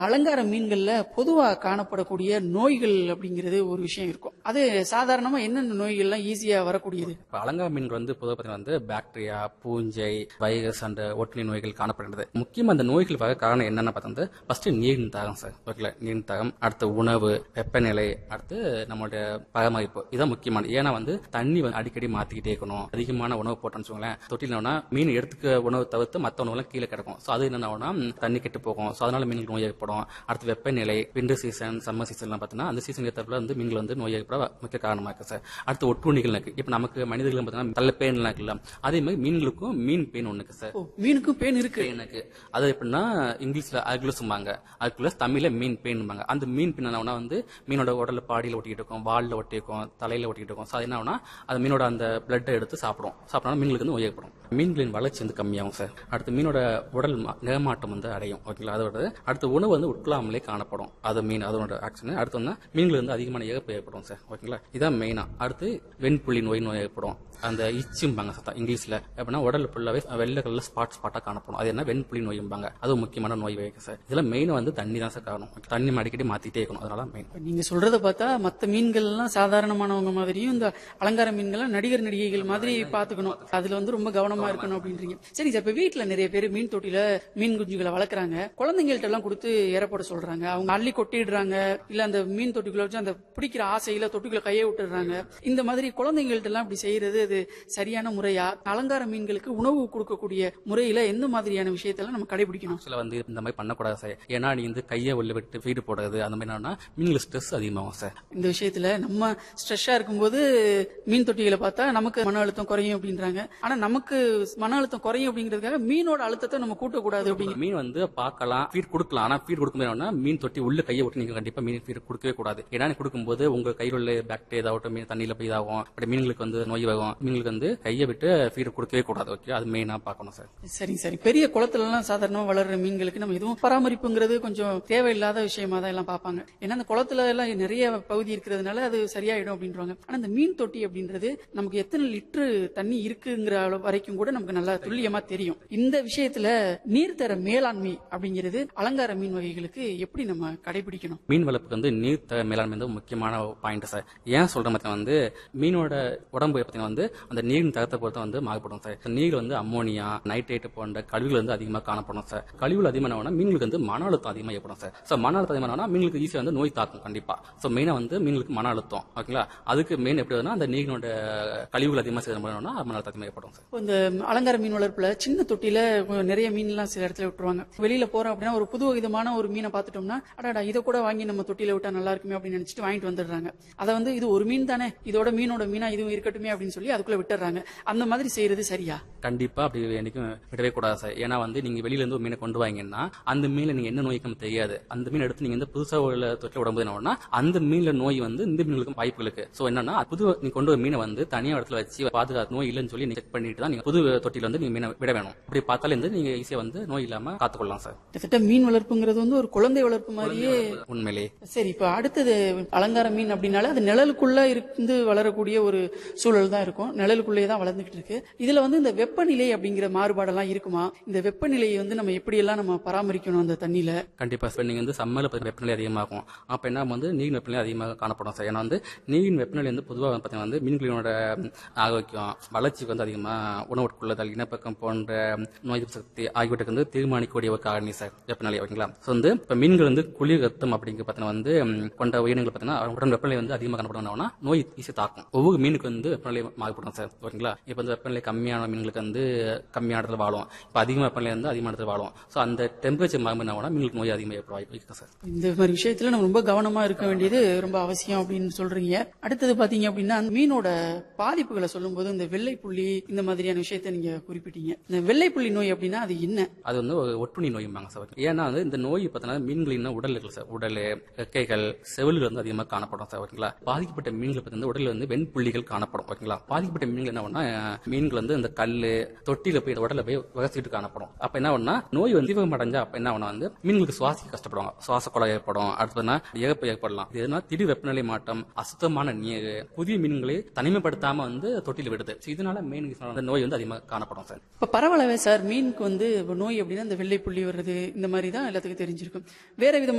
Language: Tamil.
அலங்கார மீன்கள்ல பொதுவா காணப்படக்கூடிய நோய்கள் அப்படிங்கிறது ஒரு விஷயம் இருக்கும் அது சாதாரணமா என்னென்ன நோய்கள்லாம் ஈஸியா வரக்கூடியது இப்போ அலங்கார மீன்கள் வந்து பொதுவாக பார்த்தீங்கன்னா வந்து பாக்டீரியா பூஞ்சை வைரஸ் அண்ட் ஒட்டுணி நோய்கள் காணப்படுகிறது முக்கியமாக அந்த நோய்கள் வர காரணம் என்னென்ன பார்த்தா ஃபர்ஸ்ட் நீரின் தாகம் சார் ஓகேங்களா நீரின் தாகம் அடுத்து உணவு வெப்பநிலை அடுத்து நம்மளுடைய பராமரிப்பு இதான் முக்கியமானது ஏன்னா வந்து தண்ணி வந்து அடிக்கடி மாத்திக்கிட்டே இருக்கணும் அதிகமான உணவு போட்டோம்னு வச்சுக்கோங்களேன் தொட்டிலனா மீன் எடுத்துக்க உணவு தவிர்த்து மற்ற உணவுலாம் கீழே கிடக்கும் ஸோ அது என்னன்னா தண்ணி கெட்டு போகும் ஸோ அதனால மீன்கள் நோய் ஏற்படும் அடுத்து வெப்பநிலை விண்டர் சீசன் சம்மர் சீசன்லாம் பார்த்தீங்கன்னா அந்த சீசன் ஏற்றப்பல வந்து மீன்கள் வந்து நோய் ஏற்பட முக்கிய காரணமாக இருக்கு சார் அடுத்து ஒட்டுண்ணிகள் இருக்கு இப்போ நமக்கு மனிதர்கள் பார்த்தீங்கன்னா தள்ள பேன்லாம் இருக்குல்ல அதே மாதிரி மீன்களுக்கும் மீன் பேன் ஒன்று இருக்கு சார் ஓ, மீனுக்கும் பேன் இருக்கு பேனுக்கு அது எப்படின்னா இங்கிலீஷ்ல அகுலஸும்பாங்க அகுலஸ் தமிழ்ல மீன் பேன்பாங்க அந்த மீன் பேன் என்ன வந்து மீனோட உடல்ல பாடியில ஒட்டிக்கிட்டு இருக்கும் வால்ல ஒட்டியிருக்கும் தலையில ஒட்டிக்கிட்டு இருக்கும் ஸோ அது என்ன ஆகும்னா அது மீனோட அந்த பிளட்டை எடுத்து சாப்பிடும் சாப்பிட்டா மீன்களுக்கு வந்து நோய் ஏற்படும் மீன்களின் வளர்ச்சி வந்து கம்மியாகும் சார் அடுத்து மீனோட உடல் மா- நிறமாட்டம் வந்து அடையும் ஓகேங்களா அதோட அடுத்து உணவு வந்து உட்கொள்ளாமலே காணப்படும் அது மீன் அதோட ஆக்ஷன் அடுத்து வந்து மீன்கள் வந்து அதிகமான இழப்பு ஏற்படும் சார் ஓகேங்களா இதான் மெயினா அடுத்து வெண்புள்ளி நோய் நோய் ஏற்படும் அந்த இச்சும்பாங்க சத்தம் இங்கிலீஷ்ல எப்படின்னா உடல் ஃபுல்லாவே வெள்ளை கலர்ல ஸ்பாட் ஸ்பாட்டா காணப்படும் அது என்ன வெண்புள்ளி நோயும்பாங்க அது முக்கியமான நோய் வகை சார் இதுல மெயின் வந்து தண்ணி தான் சார் காரணம் தண்ணி அடிக்கடி மாத்திட்டே இருக்கணும் அதனால மெயின் இப்ப நீங்க சொல்றத பார்த்தா மத்த மீன்கள் எல்லாம் சாதாரணமானவங்க மாதிரியும் இந்த அலங்கார மீன்கள் நடிகர் நடிகைகள் மாதிரி பாத்துக்கணும் அதுல வந்து ரொம்ப கவனமா இருக்கணும் அப்படின்றீங்க சரி சார் இப்ப வீட்டுல நிறைய பேர் மீன் தொட்டில மீன் குஞ்சுகளை வளர்க்குறாங்க குழந்தைங்கள்ட்ட எல்லாம் கொடுத்து இற போட சொல்றாங்க அவங்க அள்ளி கொட்டிடுறாங்க இல்ல அந்த மீன் தொட்டிக்குள்ள வச்சு அந்த பிடிக்கிற ஆசையில தொட்டிக்குள்ள கையை விட்டுடுறாங்க இந்த மாதிரி குழந்தைங்கள்ட்ட எல்லாம் இப்படி செய்யறது அது சரியான முறையா அலங்கார மீன்களுக்கு உணவு கொடுக்கக்கூடிய முறையில எந்த மாதிரியான விஷயத்தெல்லாம் நம்ம கடைபிடிக்கணும் ஆக்சுவலா வந்து இந்த மாதிரி பண்ணக்கூடாது சார் ஏன்னா நீ வந்து கையை உள்ள விட்டு ஃபீடு போடுறது அந்த மாதிரி என்னன்னா மீன்களுக்கு ஸ்ட்ரெஸ் அதிகமாகும் சார் இந்த விஷயத்துல நம்ம ஸ்ட்ரெஸ்ஸா இருக்கும்போது மீன் தொட்டிகளை பார்த்தா நமக்கு மன அழுத்தம் குறையும் அப்படின்றாங்க ஆனா நமக்கு மன அழுத்தம் குறையும் அப்படிங்கிறதுக்காக மீனோட அழுத்தத்தை நம்ம கூட்டக்கூடாது அப்படிங்கிற மீன் வந்து பார்க்கலாம் ஃபீட் கொடுக்கலாம் ஆனா ஃபீட் கொடுக்கும் என்னன்னா மீன் தொட்டி உள்ள கையை விட்டு நீங்க கண்டிப்பா மீன் ஃபீட் கொடுக்கவே கூடாது ஏன்னா நீ கொடுக்கும்போது உங்க கையில் உள்ள பாக்டீரியா ஏதாவட்டும் மீன் தண்ணியில போய் இதாகும் அப்படி மீன்களுக்கு வந்து நோய் வரும் மீன்களுக்கு வந்து கையை விட்டு ஃபீட் கொடுக்கவே கூடாது ஓகே அது மெயினா பார்க்கணும் சார் சரிங்க சரி பெரிய குளத்துல எல்லாம் சாதாரணமா வளர்ற மீன்களுக்கு நம்ம எதுவும் பராமரிப்புங்கிறது கொஞ்சம் தேவையில்லாத விஷயமா தான் எல்லாம் பார்ப்பாங்க ஏன்னா அந்த குளத்துல எல்லாம் நிறைய பகுதி இருக்கிறதுனால அது சரியாயிடும் அப்படின்றாங்க ஆனா இந்த மீன் தொட்டி அப்படின்றது நமக்கு எத்தனை லிட்டரு தண்ணி இருக்குங்கிற அளவு வரைக்கும் கூட நமக்கு நல்லா துல்லியமா தெரியும் இந்த விஷயத்துல நீர்த்தர மேலாண்மை அப்படிங்கிறது அலங்கார மீன் வகைகளுக்கு எப்படி நம்ம கடைபிடிக்கணும் மீன் வளர்ப்புக்கு வந்து நீர் த- மேலாண்மை வந்து முக்கியமான பாயிண்ட் சார் ஏன் சொல்ற மாதிரி வந்து மீனோட உடம்பு பார்த்தீங்கன்னா வந்து அந்த நீரின் தரத்தை பொறுத்து வந்து மாறுபடும் சார் நீர் வந்து அம்மோனியா நைட்ரேட் போன்ற கழிவுகள் வந்து அதிகமாக காணப்படும் சார் கழிவுகள் அதிகமான மீன்களுக்கு வந்து மன அழுத்தம் அதிகமாக ஏற்படும் சார் ஸோ மன அழுத்தம் அதிகமான மீன்களுக்கு ஈஸியாக வந்து நோய் தாக்கும் கண்டிப்பா ஸோ மெயினாக வந்து மீன்களுக்கு மன அழுத்தம் ஓகேங்களா அதுக்கு மெயின் எப்படி வருதுன்னா அந்த நீரினோட கழிவுகள் அதிகமாக சேதம் பண்ணணும்னா மன அழுத்தம் அதிகமாக ஏற்படும் சார் இப்போ இந்த அலங்கார மீன் வளர்ப்புல சின்ன தொட்டில நிறைய மீன்லாம் சில இடத்துல விட்டுருவாங்க வெளியில போறோம் அப்படின்னா ஒரு புது விதமான ஒரு மீனை பார்த்துட்டோம்னா அடாடா இதை கூட வாங்கி நம்ம தொட்டில விட்டா நல்லா இருக்குமே அப்படின்னு நினைச்சிட்டு வாங்கிட்டு வந்துடுறாங்க அதை வந்து இது ஒரு மீன் தானே இதோட மீனோட மீனா இதுவும் இருக்கட்டுமே அப்படின்னு சொல்லி அதுக்குள்ள விட்டுறாங்க அந்த மாதிரி செய்யறது சரியா கண்டிப்பா அப்படி என்னைக்கும் விடவே கூடாது சார் ஏன்னா வந்து நீங்க வெளியில இருந்து ஒரு மீனை கொண்டு வாங்கன்னா அந்த மீன்ல நீங்க என்ன நோய்க்கும் தெரியாது அந்த மீன் எடுத்து நீங்க வந்து புதுசா உள்ள தொட்டில உடம்பு என்னன்னா அந்த மீன்ல நோய் வந்து இந்த மீன்களுக்கும் வாய்ப்பு இருக்கு சோ என்னன்னா புது நீங்க கொண்டு வர மீனை வந்து தனியா இடத்துல வச்சு பாதுகாத்து நோய் இல்லைன்னு சொல்லி நீங்க செக் பண்ணிட்டு தான் நீங்க புது தொட்டில வந்து நீங்க மீனை விட வேணும் அப்படி பார்த்தாலே வந்து நீங்க ஈஸியா வந்து நோய் இல்லாம காத்துக்கொள்ளலாம் சார் கிட்டத்தட்ட மீன் வளர்ப்புங்கிறது வந்து ஒரு குழந்தை வளர்ப்பு மாதிரியே உண்மையிலே சரி இப்ப அடுத்தது அலங்கார மீன் அப்படின்னாலே அது நிழலுக்குள்ள இருந்து வளரக்கூடிய ஒரு சூழல் தான் இருக்கும் நிழலுக்குள்ளேயே தான் வளர்ந்துகிட்டு இருக்கு இதுல வந்து இந்த வெப்பநிலை அப்படிங்கிற மாறுபாடெல்லாம் இருக்குமா இந்த வெப்பநிலையை வந்து நம்ம எப்படி எல்லாம் நம்ம பராமரிக்கணும் அந்த தண்ணியில கண்டிப்பா சார் நீங்க வந்து சம்மர்ல பார்த்தீங்கன்னா வெப்பநிலை அதிகமாகும் அப்ப என்ன வந்து நீரின் வெப்பநிலை அதிகமாக காணப்படும் சார் ஏன்னா வந்து நீரின் வெப்பநிலை வந்து பொதுவாக பார்த்தீங்கன்னா வந்து மீன்களோட ஆரோக்கியம் வளர்ச்சிக்கு வந்து அதிகமா உணவு உட்கொள்ளுதல் இனப்பக்கம் போன்ற நோய் எதிர்ப்பு சக்தி ஆகியவற்றுக்கு வந்து தீர்மானிக்கக்கூடிய ஒரு காரணி சார் வெப்பநிலை ஓகேங்களா ஸோ வந்து இப்போ மீன்கள் வந்து குளிர் ரத்தம் அப்படிங்கிற பார்த்தீங்கன்னா வந்து ம், கொண்ட உயிரினங்கள் பார்த்தீங்கன்னா உடல் வெப்பநிலை வந்து அதிகமாக காணப்படும்னா நோய் ஈஸியாக தாக்கும் ஒவ்வொரு மீனுக்கு வந்து வெப்பநிலை மாறுபடும் சார் ஓகேங்களா இப்போ வந்து வெப்பநிலை கம்மியான மீன்களுக்கு வந்து கம்மியான இடத்துல வாழும் இப்போ அதிகமாக வெப்பநிலை வந்து அதிகமான இடத்துல வாழும் ஸோ அந்த டெம்பரேச்சர் மாறும் என்ன ஆகும்னா மீன்களுக்கு நோய் அதிகமாக ஏற்பட வாய்ப்பு இருக்கு சார் இந்த மாதிரி விஷயத்துல நம்ம ரொம்ப கவனமா இருக்க வேண்டியது ரொம்ப அவசியம் அப்படின்னு சொல்றீங்க அடுத்தது பாத்தீங்க அப்படின்னா அந்த மீனோட பாதிப்புகளை சொல்லும்போது இந்த வெள்ளை புள்ளி இந்த மாதிரியான விஷயத்த நீங்க குறிப்பிட்டீங்க இந்த வெள்ளை புள்ளி நோய் அப்படின்னா அது என்ன அது வந்து ஒரு ஒட்டுண்ணி நோயும்பாங்க சார் ஏன்னா வந்து இந்த நோய் பார்த்தீங்கன்னா மீன்களின் உடல் இருக்கு சார் உடல் ரெக்கைகள் செவில்கள் வந்து அதிகமாக காணப்படும் சார் ஓகேங்களா ஓகேங்களா பாதிக்கப்பட்ட மீன்கள் பத்தி வந்து உடல்ல வந்து வெண்புள்ளிகள் காணப்படும் ஓகேங்களா பாதிக்கப்பட்ட மீன்கள் என்ன பண்ணா மீன்கள் வந்து இந்த கல்லு தொட்டியில போய் இந்த உடல்ல போய் வகசிட்டு காணப்படும் அப்ப என்ன பண்ணா நோய் வந்து தீவிரம் அடைஞ்சா அப்ப என்ன பண்ணா வந்து மீன்களுக்கு சுவாசிக்க கஷ்டப்படுவாங்க சுவாச குழாய் ஏற்படும் அடுத்ததுனா இழப்பு ஏற்படலாம் இது எதுனா திடீர் வெப்பநிலை மாற்றம் அசுத்தமான நீர் புதிய மீன்களை தனிமைப்படுத்தாம வந்து தொட்டில விடுது So இதனால மீன் அந்த நோய் வந்து அதிகமாக காணப்படும் சார் இப்ப பரவாயில்லவே சார் மீனுக்கு வந்து இப்ப நோய் அப்படின்னா இந்த வெள்ளை புள்ளி வர்றது இந்த மாதிரி தான் எல்லாத்துக்கும் தெரிஞ்சிருக்கும் வேற விதமான